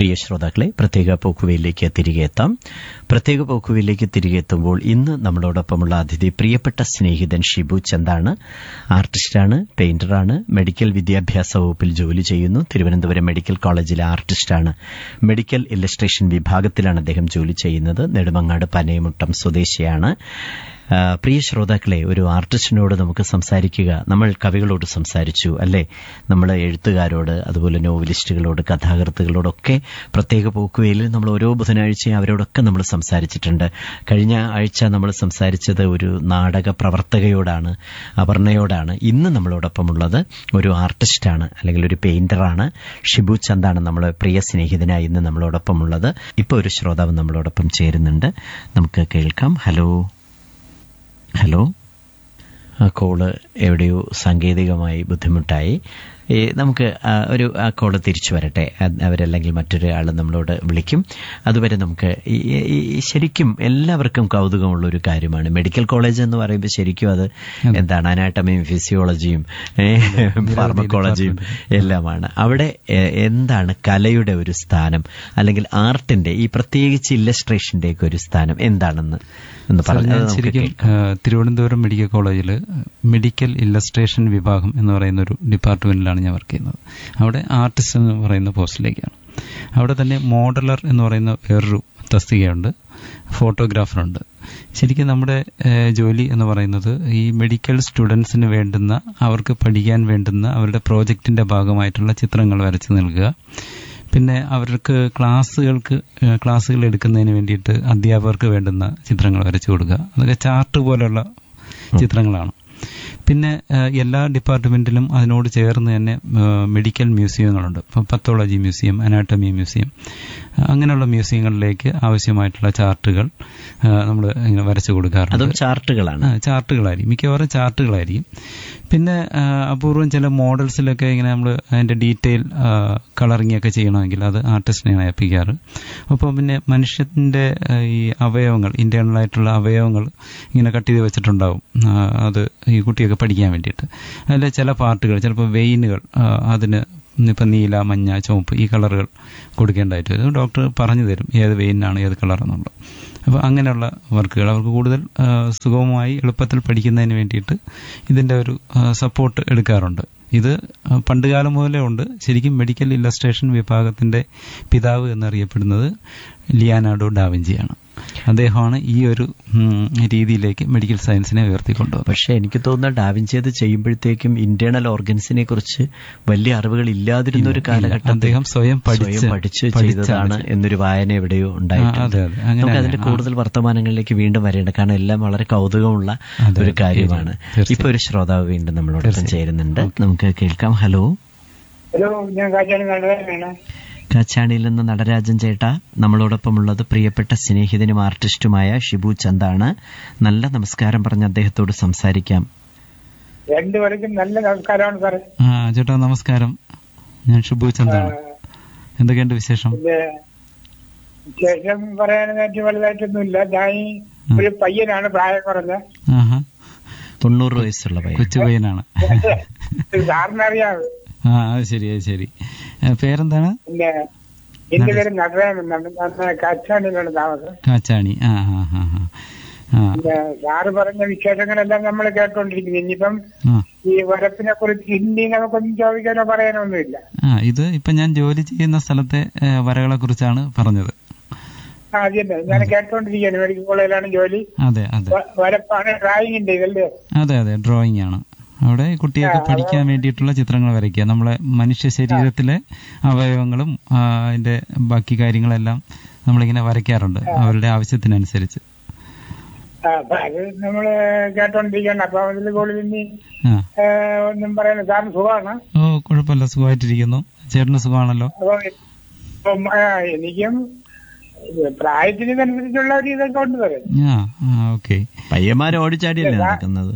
പ്രിയ ശ്രോതാക്കളെ പ്രത്യേക പോക്കുവയിലേക്ക് തിരികെ എത്താം പ്രത്യേക പോക്കുവയിലേക്ക് തിരികെ എത്തുമ്പോൾ ഇന്ന് നമ്മളോടൊപ്പമുള്ള അതിഥി പ്രിയപ്പെട്ട സ്നേഹിതൻ ഷിബു ചന്താണ് ആർട്ടിസ്റ്റാണ് പെയിന്ററാണ് മെഡിക്കൽ വിദ്യാഭ്യാസ വകുപ്പിൽ ജോലി ചെയ്യുന്നു തിരുവനന്തപുരം മെഡിക്കൽ കോളേജിലെ ആർട്ടിസ്റ്റാണ് മെഡിക്കൽ ഇല്ലസ്ട്രേഷൻ വിഭാഗത്തിലാണ് അദ്ദേഹം ജോലി ചെയ്യുന്നത് നെടുമങ്ങാട് പനയമുട്ടം സ്വദേശിയാണ് ആ, പ്രിയ ശ്രോതാക്കളെ ഒരു ആർട്ടിസ്റ്റിനോട് നമുക്ക് സംസാരിക്കുക നമ്മൾ കവികളോട് സംസാരിച്ചു അല്ലേ നമ്മൾ എഴുത്തുകാരോട് അതുപോലെ നോവലിസ്റ്റുകളോട് കഥാകൃത്തുകളോടൊക്കെ പ്രത്യേക പോക്കുവയിൽ നമ്മൾ ഓരോ ബുധനാഴ്ചയും അവരോടൊക്കെ നമ്മൾ സംസാരിച്ചിട്ടുണ്ട് കഴിഞ്ഞ ആഴ്ച നമ്മൾ സംസാരിച്ചത് ഒരു നാടക പ്രവർത്തകയോടാണ് അപർണയോടാണ് ഇന്ന് നമ്മളോടൊപ്പമുള്ളത് ഒരു ആർട്ടിസ്റ്റാണ് അല്ലെങ്കിൽ ഒരു പെയിന്ററാണ് ഷിബു ചന്താണ് നമ്മൾ പ്രിയ സ്നേഹിതനായി ഇന്ന് നമ്മളോടൊപ്പമുള്ളത് ഇപ്പോൾ ഒരു ശ്രോതാവ് നമ്മളോടൊപ്പം ചേരുന്നുണ്ട് നമുക്ക് കേൾക്കാം ഹലോ ഹലോ ആ കോള് എവിടെയോ സാങ്കേതികമായി ബുദ്ധിമുട്ടായി ഈ നമുക്ക് ആ ഒരു ആ കോള് തിരിച്ചു വരട്ടെ അത് അവരല്ലെങ്കിൽ മറ്റൊരാൾ നമ്മളോട് വിളിക്കും അതുവരെ നമുക്ക് ഈ- ഈ- ഈ ശരിക്കും എല്ലാവർക്കും കൗതുകമുള്ള ഒരു കാര്യമാണ് മെഡിക്കൽ കോളേജ് എന്ന് പറയുമ്പോൾ ശരിക്കും അത് എന്താണ് അനാട്ടമിയും ഫിസിയോളജിയും ഫാർമക്കോളജിയും എല്ലാമാണ് അവിടെ എ- എന്താണ് കലയുടെ ഒരു സ്ഥാനം അല്ലെങ്കിൽ ആർട്ടിന്റെ ഈ പ്രത്യേകിച്ച് ഇല്ലസ്ട്രേഷന്റെ ഒക്കെ ഒരു സ്ഥാനം എന്താണെന്ന് എന്ന് സാർ, പറഞ്ഞു ഞാൻ ശരിക്കും ആ, തിരുവനന്തപുരം മെഡിക്കൽ കോളേജിൽ മെഡിക്കൽ ഇല്ലസ്ട്രേഷൻ വിഭാഗം എന്ന് പറയുന്ന ഒരു ഡിപ്പാർട്ട്മെന്റിലാണ് ഞാൻ വർക്ക് ചെയ്യുന്നത് അവിടെ ആർട്ടിസ്റ്റ് എന്ന് പറയുന്ന പോസ്റ്റിലേക്കാണ് അവിടെ തന്നെ മോഡലർ എന്ന് പറയുന്ന വേറൊരു തസ്തികയുണ്ട് ഫോട്ടോഗ്രാഫറുണ്ട് ശരിക്കും നമ്മുടെ ഏ, ജോലി എന്ന് പറയുന്നത് ഈ മെഡിക്കൽ സ്റ്റുഡൻസിന് വേണ്ടുന്ന അവർക്ക് പഠിക്കാൻ വേണ്ടുന്ന അവരുടെ പ്രോജക്റ്റിന്റെ ഭാഗമായിട്ടുള്ള ചിത്രങ്ങൾ വരച്ചു നൽകുക പിന്നെ അവർക്ക് ക്ലാസ്സുകൾക്ക് ഏഹ് ക്ലാസ്സുകൾ എടുക്കുന്നതിന് വേണ്ടിയിട്ട് അധ്യാപകർക്ക് വേണ്ടുന്ന ചിത്രങ്ങൾ വരച്ചു കൊടുക്കുക അതൊക്കെ ചാർട്ട് പോലുള്ള ചിത്രങ്ങളാണ് പിന്നെ ഏഹ് എല്ലാ ഡിപ്പാർട്ട്മെന്റിലും അതിനോട് ചേർന്ന് തന്നെ ഏഹ് മെഡിക്കൽ മ്യൂസിയങ്ങളുണ്ട് ഇപ്പം പത്തോളജി മ്യൂസിയം അനാട്ടമി മ്യൂസിയം ഏഹ് അങ്ങനെയുള്ള മ്യൂസിയങ്ങളിലേക്ക് ആവശ്യമായിട്ടുള്ള ചാർട്ടുകൾ നമ്മൾ ഇങ്ങനെ വരച്ചു കൊടുക്കാറുണ്ട് അതും ചാർട്ടുകളാണ് ആ, ചാർട്ടുകളായിരിക്കും മിക്കവാറും ചാർട്ടുകളായിരിക്കും പിന്നെ ആ, അപൂർവം ചില മോഡൽസിലൊക്കെ ഇങ്ങനെ നമ്മൾ അതിന്റെ ഡീറ്റെയിൽ കളറിംഗ് ഒക്കെ ചെയ്യണമെങ്കിൽ അത് ആർട്ടിസ്റ്റിനെയാണ് ഏൽപ്പിക്കാറ് അപ്പോൾ പിന്നെ മനുഷ്യന്റെ ആ, ഈ അവയവങ്ങൾ ഇന്റേണൽ ആയിട്ടുള്ള അവയവങ്ങൾ ഇങ്ങനെ കട്ട് ചെയ്ത് വെച്ചിട്ടുണ്ടാവും ആ, അത് ഈ കുട്ടിയൊക്കെ പഠിക്കാൻ വേണ്ടിയിട്ട് അതിലെ ചില പാർട്ടുകൾ ചിലപ്പോൾ വെയിനുകൾ അതിന് ഇപ്പം നീല മഞ്ഞ ചുവപ്പ് ഈ കളറുകൾ കൊടുക്കേണ്ടതായിട്ട് വരും ഡോക്ടർ പറഞ്ഞു തരും ഏത് വെയിനാണ് ഏത് കളർ എന്നുള്ളത് അപ്പോൾ അങ്ങനെയുള്ള വർക്കുകൾ അവർക്ക് കൂടുതൽ ആ, സുഗമമായി എളുപ്പത്തിൽ പഠിക്കുന്നതിന് വേണ്ടിയിട്ട് ഇതിന്റെ ഒരു സപ്പോർട്ട് എടുക്കാറുണ്ട് ഇത് ആ, പണ്ടുകാലം മുതലേ ഉണ്ട് ശരിക്കും മെഡിക്കൽ ഇല്ലസ്ട്രേഷൻ വിഭാഗത്തിന്റെ പിതാവ് എന്നറിയപ്പെടുന്നത് ലിയാനാർഡോ ഡാവിഞ്ചിയാണ് അദ്ദേഹമാണ് ഈ ഒരു ഉം, രീതിയിലേക്ക് മെഡിക്കൽ സയൻസിനെ ഉയർത്തിക്കൊണ്ടുവന്നത് പക്ഷെ എനിക്ക് തോന്നുന്ന ഡാവിഞ്ചി അത് ചെയ്യുമ്പോഴത്തേക്കും ഇന്റേണൽ ഓർഗൻസിനെ കുറിച്ച് വലിയ അറിവുകൾ ഇല്ലാതിരുന്ന ഒരു ഇല്ല, കാലഘട്ടം അദ്ദേഹം സ്വയം പഠിച്ച് പഠിച്ച് പഠിച്ചാണ് ചെയ്തതാണ് എന്നൊരു വായന എവിടെയോ ഉണ്ടായിട്ടുണ്ട് ആ, അതെ, അതെ. അങ്ങനെ നമുക്ക് അതിന്റെ തന്നെ. കൂടുതൽ വർത്തമാനങ്ങളിലേക്ക് വീണ്ടും വരേണ്ട കാരണം എല്ലാം വളരെ കൗതുകമുള്ള അതെ, ഒരു അതെ. കാര്യമാണ് തീർച്ചയായും. ഇപ്പൊ ഒരു ശ്രോതാവ് വീണ്ടും നമ്മളോടൊപ്പം തീർച്ചയായും. ചേരുന്നുണ്ട് നമുക്ക് കേൾക്കാം ഹലോ ഹലോ ഞാൻ കാച്ചാണി നടരാജനാണ് കാച്ചാണിയിൽ നിന്ന് നടരാജൻ ചേട്ടാ നമ്മളോടൊപ്പമുള്ളത് പ്രിയപ്പെട്ട സ്നേഹിതനും ആർട്ടിസ്റ്റുമായ ഷിബു ചന്താണ് നല്ല നമസ്കാരം പറഞ്ഞ് അദ്ദേഹത്തോട് സംസാരിക്കാം രണ്ടുപേർക്കും നല്ല നമസ്കാരമാണ് സാറേ ആ ചേട്ടാ നമസ്കാരം ഞാൻ ഷിബു ചന്ദാണ് എന്തൊക്കെയുണ്ട് വിശേഷം പിന്നെ വിശേഷം പറയാനായിട്ട് വലുതായിട്ടൊന്നുമില്ല ഞാൻ ഈ ഒരു പയ്യനാണ് പ്രായം കുറഞ്ഞ ആഹാ തൊണ്ണൂറ് വയസ്സുള്ള പയ്യൻ കൊച്ചു പയ്യനാണ് സാറിന് അറിയാം ആ അത് ശരി അത് ശരി ഏ, പേരെന്താണ് പിന്നെ എന്റെ പേര് നടരാജൻ എന്നാണ് ഞാൻ കാച്ചാണിയിലാണ് താമസം കാച്ചാണി ആ ആ ആ ആ. ആ പിന്നെ സാറ് പറഞ്ഞ വിശേഷങ്ങളെല്ലാം നമ്മൾ കേട്ടോണ്ടിരിക്കുന്നു ഇനിയിപ്പം ആ ഈ വരപ്പിനെ കുറിച്ച് ഹിന്ദി നമുക്കൊന്നും ചോദിക്കാനോ പറയാനോ ഒന്നുമില്ല ആ ഇത് ഇപ്പൊ ഞാൻ ജോലി ചെയ്യുന്ന സ്ഥലത്തെ ഏ, വരകളെ കുറിച്ചാണ് പറഞ്ഞത് ആ അത് തന്നെ ഞാൻ കേട്ടോണ്ടിരിക്കുകയാണ് മെഡിക്കൽ കോളേജിലാണ് ജോലി അതെ അതെ വ- വരപ്പാണ് ഡ്രായിങ്ങിന്റെ ഇതല്ലേ അതെ അതെ ഡ്രോയിങ് ആണ് അവിടെ കുട്ടിയൊക്കെ പഠിക്കാൻ വേണ്ടിയിട്ടുള്ള ചിത്രങ്ങൾ വരയ്ക്കുക നമ്മളെ മനുഷ്യ ശരീരത്തിലെ അവയവങ്ങളും ആ, അതിന്റെ ബാക്കി കാര്യങ്ങളെല്ലാം നമ്മളിങ്ങനെ വരയ്ക്കാറുണ്ട് അവരുടെ ആവശ്യത്തിനനുസരിച്ച് ആ, അപ്പൊ അത് നമ്മള് കേട്ടോണ്ടിരിക്കുകയാണ് അപ്പൊ അതിൽ കൂടുതൽ ഇനി ആ ഏ, ഒന്നും പറയാൻ സാറിന് സുഖമാണ് ഓ കുഴപ്പമില്ല സുഖമായിട്ടിരിക്കുന്നു ചേട്ടന് സുഖമാണല്ലോ അപ്പൊ ഇപ്പം, ആ, എനിക്കും പ്രായത്തിനനുസരിച്ചുള്ള ഒരു ഇതൊക്കെ ഉണ്ട് സാറേ ആ ആ ഓക്കെ പയ്യന്മാർ ഓടിച്ചാടിയല്ലേ നടക്കുന്നത്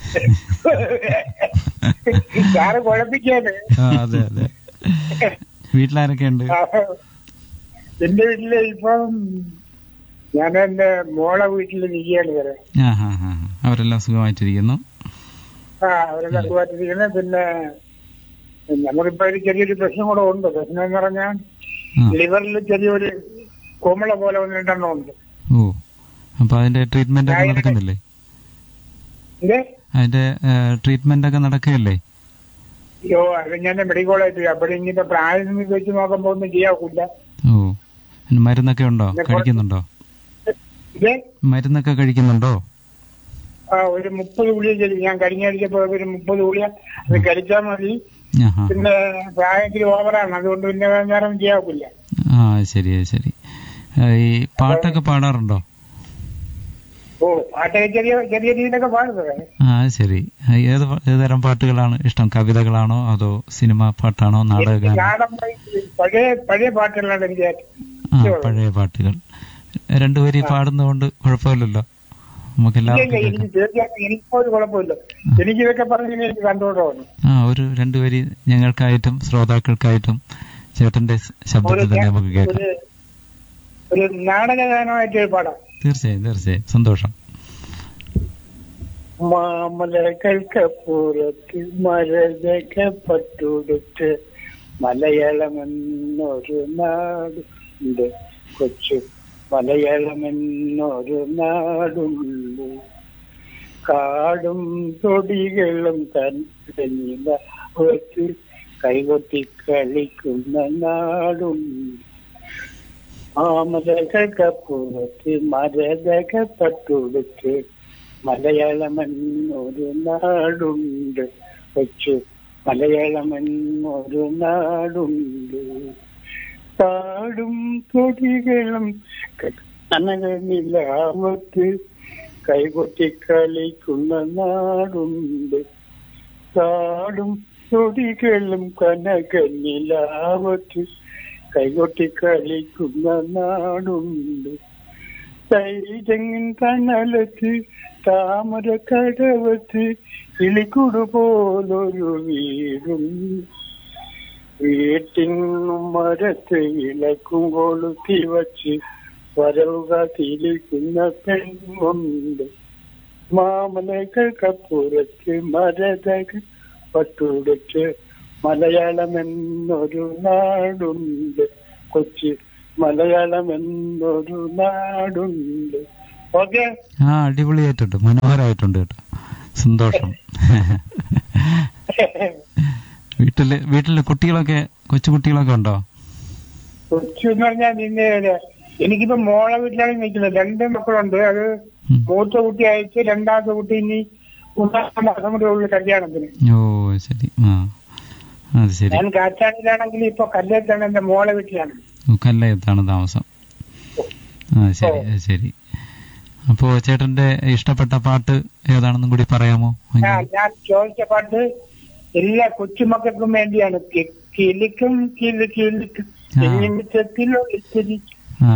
സാറ് കുഴപ്പിക്കാന് ആ അതെ അതെ വീട്ടിലാരൊക്കെ ഉണ്ട് എന്റെ വീട്ടില് ഇപ്പം ഞാൻ എന്റെ മോളെ വീട്ടിൽ നിൽക്കുകയാണ് സാറേ ആ ഹാ ഹാ അവരെല്ലാം സുഖമായിട്ടിരിക്കുന്നു ആ അവരെല്ലാം സുഖമായിട്ടിരിക്കുന്നത് പിന്നെ നമുക്കിപ്പോ ഒരു ചെറിയൊരു പ്രശ്നം കൂടെ ഉണ്ട് പ്രശ്നം എന്ന് പറഞ്ഞാൽ ആ. ലിവറിൽ ചെറിയൊരു കുമിള പോലെ ഒന്ന് രണ്ടെണ്ണം ഉണ്ട് ഓ അപ്പൊ അതിന്റെ ട്രീറ്റ്മെന്റ് ഒക്കെ ഞാൻ- നടക്കുന്നില്ലേ ഇത് അതിന്റെ ട്രീറ്റ്മെന്റ് ഒക്കെ നടക്കുകയല്ലേ അയ്യോ അത് ഞാൻ മെഡിക്കൽ കോളേജിൽ അപ്പോൾ ഇനിയിപ്പോ പ്രായം വെച്ച് നോക്കുമ്പോ ഒന്നും ചെയ്യാക്കില്ല ഓ പിന്നെ മരുന്നൊക്കെ ഉണ്ടോ പിന്നെ കഴിക്കുന്നുണ്ടോ ഇത് മരുന്നൊക്കെ കഴിക്കുന്നുണ്ടോ ആ, ഒരു മുപ്പത് ഗുളിക ചെയ്തു ഞാൻ കഴിഞ്ഞ ആഴ്ചപ്പോ ഒരു മുപ്പത് ഗുളിക അത് കഴിച്ചാൽ മതി ആഹാ പിന്നെ പ്രായത്തിൽ ഓവറാണ് അതുകൊണ്ട് പിന്നെ നേരം ചെയ്യാക്കില്ല ആ ശരി ശരി ആ, ഈ പാട്ടൊക്കെ പാടാറുണ്ടോ ഓ പാട്ടൊക്കെ ചെറിയ ചെറിയ രീതിയിലൊക്കെ പാടുന്നത് ആ ശരി ആ, ഏത് പ- ഏതുതരം പാട്ടുകളാണ് ഇഷ്ടം കവിതകളാണോ അതോ സിനിമ പാട്ടാണോ നാടകഗാനം നാടൻ പാട്ട് പഴയ പഴയ പാട്ടുകളാണ് എനിക്ക് ഏറ്റവും ആ ഇഷ്ടമുള്ളത്. പഴയ പാട്ടുകൾ രണ്ടുപേരും പാടുന്നതുകൊണ്ട് കുഴപ്പമില്ലല്ലോ നമുക്ക് ഇല്ല, എല്ലാവർക്കും ഇല്ല, എനിക്ക് കേൾക്കാം തീർച്ചയായിട്ടും എനിക്കോ ഒരു കുഴപ്പമില്ല എനിക്ക് ഇതൊക്കെ പറഞ്ഞു എനിക്ക് കണ്ടോടാണ് ആ ഒരു രണ്ടുപേരി ഞങ്ങൾക്കായിട്ടും ശ്രോതാക്കൾക്കായിട്ടും ചേട്ടന്റെ സ് ശബ്ദത്തിൽ തന്നെ നമുക്ക് കേൾക്കാം ഒരു ഒരു നാടകഗാനമായിട്ട് ഒരു പാടാം തീർച്ചയായും തീർച്ചയായും സന്തോഷം മാമലകൾക്കപ്പുറത്ത് മരതൊക്കെ പട്ടുടുത്ത് മലയാളമെന്നൊരു നാടുണ്ട് കൊച്ചു മലയാളമെന്നൊരു നാടുണ്ട് കാടും തൊടികളും തന്നില വെച്ച് കൈകൊത്തി കളിക്കുന്ന നാടുണ്ട് മാമലകൾക്കപ്പുറത്ത് മരതക പട്ടുടുത്ത് മലയാളമെന്നൊരു നാടുണ്ട് കൊച്ചു മലയാളമെന്നൊരു നാടുണ്ട് കാടും തൊടികളും കനകനിലാവത്ത് കൈകൊട്ടി കളിക്കുന്ന നാടുണ്ട് കാടും തൊടികളും കനകനിലാവത്ത് കൈകൊട്ടി കളിക്കുന്ന നാടുണ്ട് തൈതെങ്ങിൻ കണ്ണലത്ത് താമര കടവത്ത് കിളിക്കുടു പോലൊരു വീടും വീട്ടിനും മരത്ത് വിളക്കും കൊളുത്തി വച്ച് വരവുക തിരിക്കുന്ന പെണ്ണുണ്ട് മാമലകൾക്കപ്പുറത്ത് മരതക പട്ടുടുത്ത് മലയാളം എന്നൊരു നാടുണ്ട് കൊച്ചി മലയാളം എന്നൊരു നാടുണ്ട് ഓക്കെ ആ അടിപൊളിയായിട്ടുണ്ട് മനോഹരമായിട്ടുണ്ട് കേട്ടോ സന്തോഷം വീട്ടില് വീട്ടില് കുട്ടികളൊക്കെ കൊച്ചു കുട്ടികളൊക്കെ ഉണ്ടോ കൊച്ചു എന്ന് പറഞ്ഞാൽ നിന്നെ എനിക്കിപ്പോ മോളെ വീട്ടിലാണ് നിൽക്കുന്നത് രണ്ട് മക്കളുണ്ട് അത് ഉം. മൂത്ത കുട്ടി അയച്ച് രണ്ടാമത്തെ കുട്ടി ഇനി മൂന്നാം മാസം കൂടെ ഉള്ളു കല്യാണത്തിന് ഓ ശരി ആ അത് ശരി ഞാൻ കാറ്റാടിയിലാണെങ്കിൽ ഇപ്പൊ കല്യാണത്താണ് എന്റെ മോളെ വീട്ടിലാണ് ഓ, കല്ലയത്താണ് താമസം ആ ശരി അത് ശരി അപ്പോ ചേട്ടന്റെ ഇഷ്ടപ്പെട്ട പാട്ട് ഏതാണെന്നും കൂടി പറയാമോ ഞാൻ ഞാൻ ചോദിച്ച പാട്ട് എല്ലാ കൊച്ചുമക്കൾക്കും വേണ്ടിയാണ് കി- കിലുക്കും കിലു കിലുക്കും ആ. നിമിഷത്തിലൊളിച്ചിരിക്കും ആ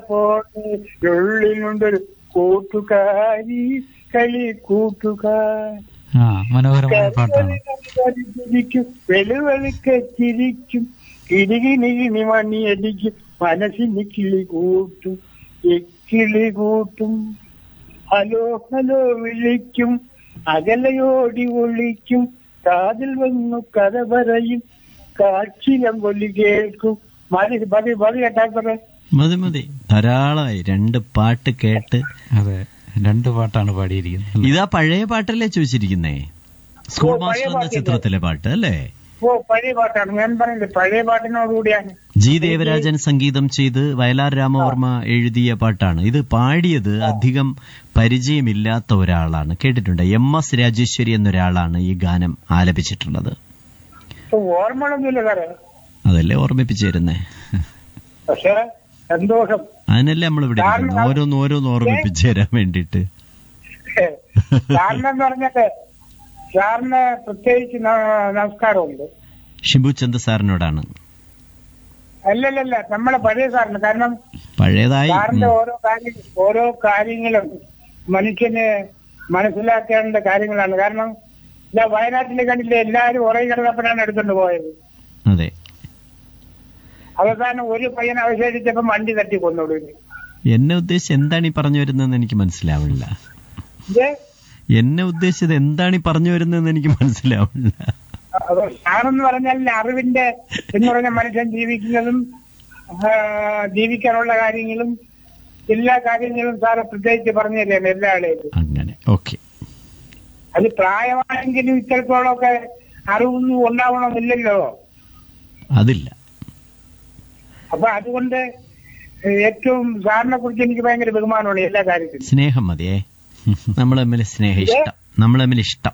ഉള്ളിലുണ്ടൊരു കൂട്ടുകാരി കളി കൂട്ടുകാർ ആ മനോഹരമായ പാട്ടാണ് ചിരിക്കും വെളുവെളുക്കെ ചിരിക്കും കിളികിണി കിണി മണിയടിക്കും മനസ്സിന് കിളി കൂട്ടും കിളി കൂട്ടും ഹലോ ഹലോ വിളിക്കും അകലയോടി ഒളിക്കും കാതിൽ വന്നു കഥ പറയും കാച്ചിലം കൊല്ലി കേൾക്കും മതി മതി മതി കേട്ടാ പറയാം മതി മതി ധാരാളമായി രണ്ട് പാട്ട് കേട്ട് അതെ രണ്ട് പാട്ടാണ് പാടിയിരിക്കുന്നത് അല്ലേ? ഇതാ പഴയ പാട്ടല്ലേ ചോദിച്ചിരിക്കുന്നേ സ്കൂൾ ഓ, പഴയ മാസ്റ്റർ എന്ന പാട്ടില്ലേ? ചിത്രത്തിലെ പാട്ട് അല്ലേ ഓ പഴയ പാട്ടാണ് ഞാൻ പറഞ്ഞില്ലേ പഴയ പാട്ടിനോടുകൂടിയാണ് ജി ദേവരാജൻ സംഗീതം ചെയ്ത് വയലാർ രാമവർമ്മ എഴുതിയ പാട്ടാണ് ഇത് പാടിയത് അധികം പരിചയമില്ലാത്ത ഒരാളാണ് കേട്ടിട്ടുണ്ട് എം എസ് രാജേശ്വരി എന്നൊരാളാണ് ഈ ഗാനം ആലപിച്ചിട്ടുള്ളത് ഇപ്പൊ ഓർമ്മകളൊന്നുമില്ല സാറേ അതല്ലേ ഓർമ്മിപ്പിച്ചു തരുന്നേ പക്ഷെ സന്തോഷം അതിനല്ലേ നമ്മൾ ഇവിടെ ഇരിക്കുന്നത് ഓരോന്ന് ഓരോന്ന് ഓർമ്മിപ്പിച്ചു തരാൻ വേണ്ടിയിട്ട് സാറിന് എന്ന് പറഞ്ഞിട്ട് സാറിന് പ്രത്യേകിച്ച് ന- നമസ്കാരമുണ്ട് ഷിബു ചന്ദ് സാറിനോടാണ് അല്ലല്ലല്ല നമ്മളെ പഴയ സാറിന് കാരണം പഴയതായി സാറിന്റെ ഉം. ഓരോ കാര്യം ഓരോ കാര്യങ്ങളും മനുഷ്യന് മനസ്സിലാക്കേണ്ട കാര്യങ്ങളാണ് കാരണം ഇല്ല വയനാട്ടിലെ കണ്ടില്ലേ എല്ലാവരും ഉറയി കിടന്നപ്പോഴാണ് എടുത്തുകൊണ്ട് പോയത് അതെ അവസാനം ഒരു പയ്യൻ അവശേഷിച്ചപ്പം വണ്ടി തട്ടി കൊന്നോളൂ എന്നെ ഉദ്ദേശിച്ച് എന്താണ് ഈ പറഞ്ഞു വരുന്നതെന്ന് എനിക്ക് മനസ്സിലാവില്ല ഇത് എന്നെ ഉദ്ദേശിച്ചത് എന്താണ് ഈ പറഞ്ഞു വരുന്നതെന്ന് എനിക്ക് മനസ്സിലാവില്ല അത് സാറെന്ന് പറഞ്ഞാൽ അറിവിന്റെ എന്ന് പറഞ്ഞ മനുഷ്യൻ ജീവിക്കുന്നതും ആ, ജീവിക്കാനുള്ള കാര്യങ്ങളും എല്ലാ കാര്യങ്ങളും സാറ് പ്രത്യേകിച്ച് പറഞ്ഞു തരാണ് എല്ലാ ആളെയും അങ്ങനെ ഓക്കെ അത് പ്രായമായെങ്കിലും ഇത്രത്തോളമൊക്കെ അറിവൊന്നും ഉണ്ടാവണമെന്നില്ലല്ലോ അതില്ല അപ്പൊ അതുകൊണ്ട് ഏറ്റവും സാറിനെ കുറിച്ച് എനിക്ക് ഭയങ്കര ബഹുമാനമാണ് എല്ലാ കാര്യത്തിലും സ്നേഹം മതിയേ നമ്മൾ തമ്മിൽ സ്നേഹം ഇഷ്ടം നമ്മൾ തമ്മിൽ ഇഷ്ടം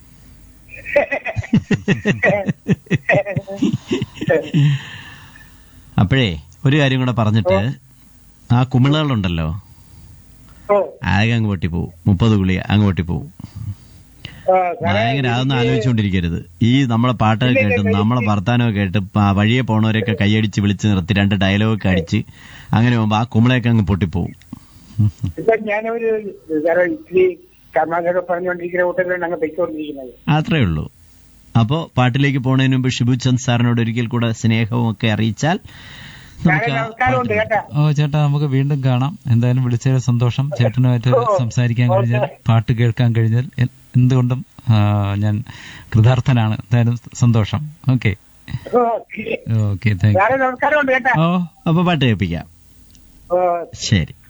അപ്പോഴേ ഒരു കാര്യം കൂടെ പറഞ്ഞിട്ട് ആ കുമിളകളുണ്ടല്ലോ ഓ ആകെ അങ്ങ് പൊട്ടിപ്പോവും മുപ്പത് ഗുളിക അങ്ങ് പൊട്ടിപ്പോവും ആ, സാറേ, ഭയങ്കര അതൊന്നും എനിക്ക് ആലോചിച്ചുകൊണ്ടിരിക്കരുത് ഈ നമ്മളെ പാട്ടൊക്കെ ഇല്ല, കേട്ട് ഇല്ല, നമ്മളെ വർത്താനമൊക്കെ കേട്ട് പ- വഴിയെ പോണവരെയൊക്കെ കൈയടിച്ച് വിളിച്ച് നിർത്തി രണ്ട് ഡയലോഗൊക്കെ അടിച്ച് അങ്ങനെ പോകുമ്പോ ആ കുമിളയൊക്കെ അങ്ങ് പൊട്ടിപ്പോവും ഇപ്പൊ ഞാനൊരു സാറേ ഇത്തിരി കർമാസൊക്കെ പറഞ്ഞുകൊണ്ടിരിക്കുന്ന കൂട്ടത്തിലാണ് അങ്ങ് പൊയ്ക്കൊണ്ടിരിക്കുന്നത് അത്രേ ഉള്ളൂ അപ്പോ പാട്ടിലേക്ക് പോണതിന് മുമ്പ് ഷിബു ചന്ദ് സാറിനോട് ഒരിക്കൽ കൂടെ സ്നേഹവും ഒക്കെ അറിയിച്ചാൽ സാറേ നമുക്ക് ആ നമസ്കാരമുണ്ട് കേട്ടാ ഓ ചേട്ടാ നമുക്ക് വീണ്ടും കാണാം എന്തായാലും വിളിച്ചതിൽ സന്തോഷം ചേട്ടനുമായിട്ട് ഓ, സംസാരിക്കാൻ ഓ, കഴിഞ്ഞാൽ സാർ. പാട്ട് കേൾക്കാൻ കഴിഞ്ഞാൽ എ- എന്തുകൊണ്ടും ആ, ഞാൻ കൃതാർത്ഥനാണ് എന്തായാലും സന്തോഷം ഓക്കെ ഓക്കെ ഓക്കെ താങ്ക് സാറേ നമസ്കാരമുണ്ട് കേട്ടാ ഓ അപ്പൊ പാട്ട് കേൾപ്പിക്കാം ഓ ശരി